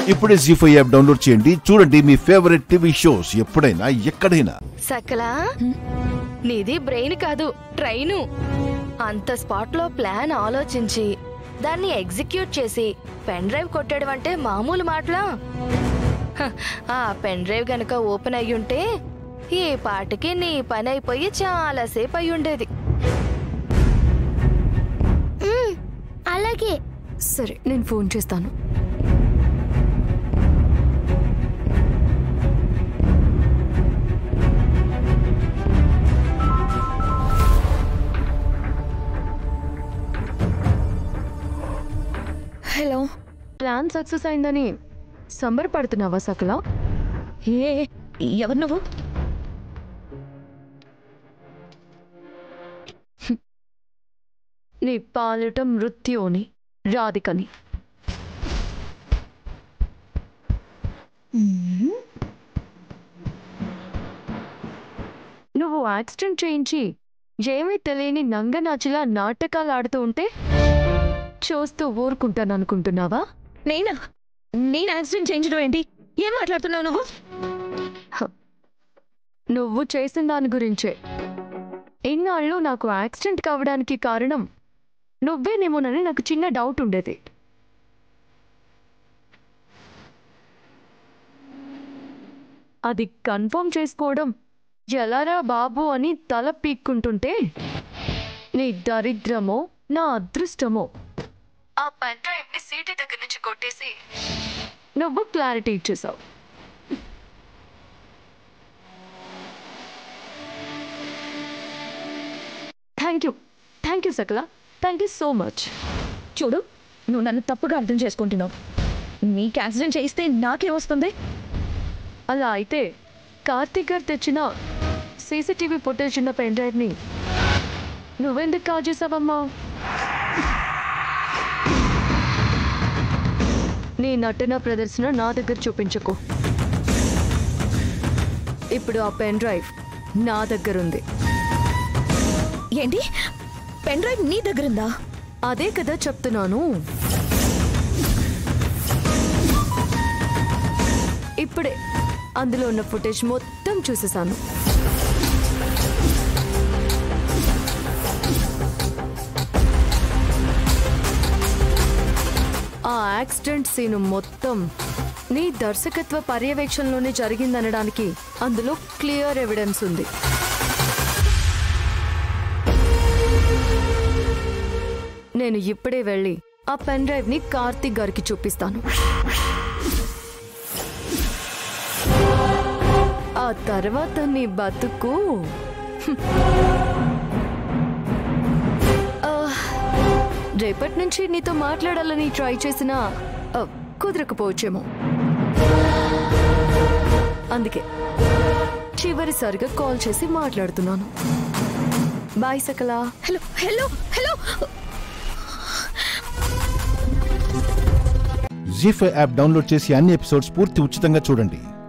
ఇప్పుడే G five app download చేయండి చూడండి మీ ఫేవరెట్ టీవీ షోస్ ఎప్పుడైనా ఎక్కడైనా సకలా నీది బ్రెయిన్ కాదు ట్రైను అంత స్పాట్ లో ప్లాన్ ఆలోచించి దాన్ని ఎగ్జిక్యూట్ చేసి పెన్ డ్రైవ్ కొట్టడం అంటే మామూలు మాటలా హ, ఆ పెన్ డ్రైవ్ గనక ఓపెన్ అయ్యుంటే ఈ పాటికి నీ పని అయిపోయి చాలాసేపు అయి ఉండేది అలాగే సరే నేను ఫోన్ చేస్తాను హలో ప్లాన్ సక్సెస్ అయిందని సంబరపడుతున్నావా సకలా ఏ ఎవరు నువ్వు నీ పాలిట మృత్యుని రాధికని నువ్వు యాక్సిడెంట్ చేయించి ఏమీ తెలియని నంగనాచిలా నాటకాలు ఆడుతూ ఉంటే చూస్తూ ఊరుకుంటాను అనుకుంటున్నావా నేనా నేను యాక్సిడెంట్ చేయించడం ఏంటి ఏం మాట్లాడుతున్నావు నువ్వు నువ్వు చేసిన దాని గురించే ఇన్నాళ్ళు నాకు యాక్సిడెంట్ కావడానికి కారణం నువ్వేనేమోనని నాకు చిన్న డౌట్ ఉండేది అది కన్ఫర్మ్ చేసుకోవడం ఎలారా బాబు అని తల పీక్కుంటుంటే నీ దరిద్రమో నా అదృష్టమో ఆ పెన్ డ్రైవ్ని సీటీ దగ్గర నుంచి కొట్టేసి నువ్వు క్లారిటీ ఇచ్చేసావు thank you thank you Sakala thank you so much చూడు నువ్వు నన్ను తప్పుగా అర్థం చేసుకుంటున్నావు నీకు యాక్సిడెంట్ చేయిస్తే నాకేం వస్తుంది అలా అయితే కార్తీక్ గారు తెచ్చిన సీసీటీవీ ఫుటేజ్ ఉన్న పెన్ డ్రైవ్ని నువ్వెందుకు కాల్ చేసావమ్మా నీ నటన ప్రదర్శన నా దగ్గర చూపించకు ఇప్పుడు ఆ పెన్ డ్రైవ్ నా దగ్గర ఉంది ఏంటి పెన్ డ్రైవ్ నీ దగ్గర ఉందా అదే కదా చెప్తున్నాను ఇప్పుడే అందులో ఉన్న ఫుటేజ్ మొత్తం చూసేసాను ఆ యాక్సిడెంట్ సీను మొత్తం నీ దర్శకత్వ పర్యవేక్షణలోనే జరిగిందనడానికి అందులో క్లియర్ ఎవిడెన్స్ ఉంది నేను ఇప్పుడే వెళ్ళి ఆ పెన్ డ్రైవ్ ని కార్తీక్ గారికి చూపిస్తాను ఆ తర్వాత నీ బతుకు హ్మ్. ఆ, రేపటి నుంచి నీతో మాట్లాడాలని ట్రై చేసినా ఆ, కుదరకపోవచ్చేమో అందుకే చివరిసారిగా కాల్ చేసి మాట్లాడుతున్నాను bye Sakala hello hello hello Zee five app download చేసి అన్ని ఎపిసోడ్స్ పూర్తి ఉచితంగా చూడండి